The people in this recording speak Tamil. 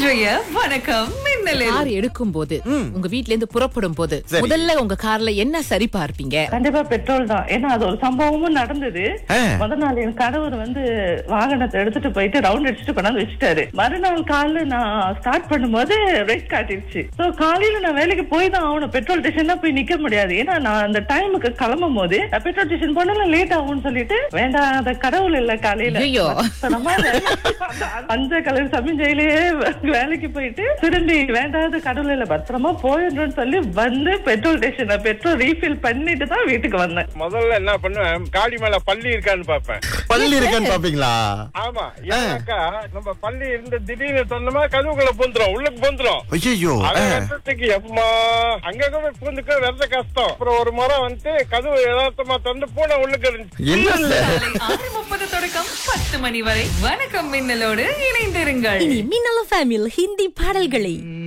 இன்றைய வணக்கம் மின்னலில் கார் எடுக்கும் போது உங்க வீட்ல இருந்து புறப்படும் போது சரி. முதல்ல உங்க கார்ல என்ன சரி பார்ப்பீங்க கண்டிப்பா பெட்ரோல் தான் ஏன்னா அது ஒரு சம்பவமும் நடந்தது ஆ. முத நாள் என் கணவர் வந்து வாகனத்தை எடுத்துட்டு போயிட்டு ரவுண்ட் அடிச்சுட்டு கொண்டாந்து வச்சுட்டாரு மறுநாள் காலைல நான் ஸ்டார்ட் பண்ணும்போது ரெட் காட்டிருச்சு சோ காலையில நான் வேலைக்கு போய் தான் ஆகணும் பெட்ரோல் ஸ்டேஷன் தான் போய் நிக்க முடியாது ஏன்னா நான் அந்த டைமுக்கு கிளம்பும் போது பெட்ரோல் ஸ்டேஷன் போனாலும் லேட் ஆகும்னு சொல்லிட்டு வேண்டாம் அந்த கடவுள் இல்ல காலையில ஐயோ. நம்ம அந்த கலர் சமிஞ்சையிலேயே வேலைக்கு போயிட்டு திரும்பி வேண்டாத கடவுள் இல்ல பத்திரமா போயிடணும்னு சொல்லி வந்து பெட்ரோல் ஸ்டேஷன்ல பெட்ரோல் ரீஃபில் பண்ணிட்டு தான் வீட்டுக்கு வந்தேன் முதல்ல என்ன பண்ணுவேன் காடி மேல பள்ளி இருக்கான்னு பாப்பேன் பள்ளி இருக்கான்னு பாப்பீங்களா ஆமா ஏன்னாக்கா நம்ம பள்ளி இருந்து திடீர்னு சொன்னோமா கதவுக்குள்ள பூந்துரும் உள்ளுக்கு பூந்துரும் ஐயோ அது கஷ்டத்துக்கு எப்பமா அங்கங்க போய் பூந்துக்க வெறத கஷ்டம் அப்புறம் ஒரு முறை வந்து கதவு யதார்த்தமா திறந்து பூனை உள்ளுக்கு இருந்துச்சு என்ன சார் காலை ஆறு முப்பது தொடக்கம் பத்து மணி வரை வணக்கம் மின்னலோடு இணைந்திருங்கள் இனி மின்னல ஃபேமியில் ஹிந்தி பாடல்களை